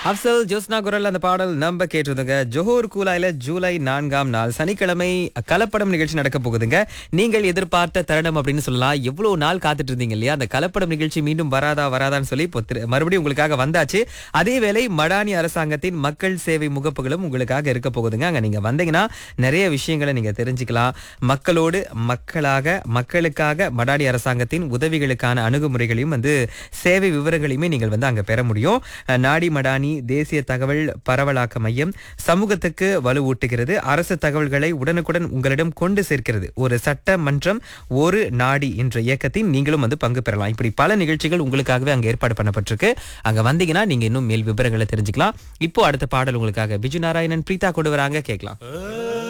அப்சல் ஜோஸ்னா குரல் அந்த பாடல் நம்ப கேட்டிருந்தோங்க ஜோஹர் கூலாயில ஜூலை நான்காம் நாள் சனிக்கிழமை கலப்படம் நிகழ்ச்சி நடக்க போகுதுங்க நீங்கள் எதிர்பார்த்த தருணம் அப்படின்னு சொல்லலாம் எவ்வளவு நாள் காத்துட்டு இருந்தீங்க இல்லையா அந்த கலப்படம் நிகழ்ச்சி மீண்டும் வராதா வராதான்னு சொல்லி இப்போ திரு- மறுபடியும் உங்களுக்காக வந்தாச்சு அதே வேளை மடானி அரசாங்கத்தின் மக்கள் சேவை முகப்புகளும் உங்களுக்காக இருக்க போகுதுங்க அங்க நீங்க வந்தீங்கன்னா நிறைய விஷயங்களை நீங்க தெரிஞ்சுக்கலாம் மக்களோடு மக்களாக மக்களுக்காக மடானி அரசாங்கத்தின் உதவிகளுக்கான அணுகுமுறைகளையும் வந்து சேவை விவரங்களையுமே நீங்கள் வந்து அங்க பெற முடியும் அஹ், நாடி மடானி தேசிய தகவல் பரவலாக்க மையம் சமூகத்துக்கு வலுவூட்டுகிறது அரசு தகவல்களை உடனுக்குடன் உங்களிடம் கொண்டு சேர்க்கிறது ஒரு சட்ட மன்றம் ஒரு நாடி என்ற இயக்கத்தின் நீங்களும் வந்து பங்கு பெறலாம் இப்படி பல நிகழ்ச்சிகள் உங்களுக்காகவே அங்க ஏற்பாடு பண்ணப்பட்டிருக்கு அங்க வந்தீங்கன்னா நீங்க இன்னும் மேல் விவரங்களை தெரிஞ்சுக்கலாம் இப்போ அடுத்த பாடல் உங்களுக்காக பிஜு நாராயணன் பிரீதா கொண்டு வராங்க கேட்கலாம்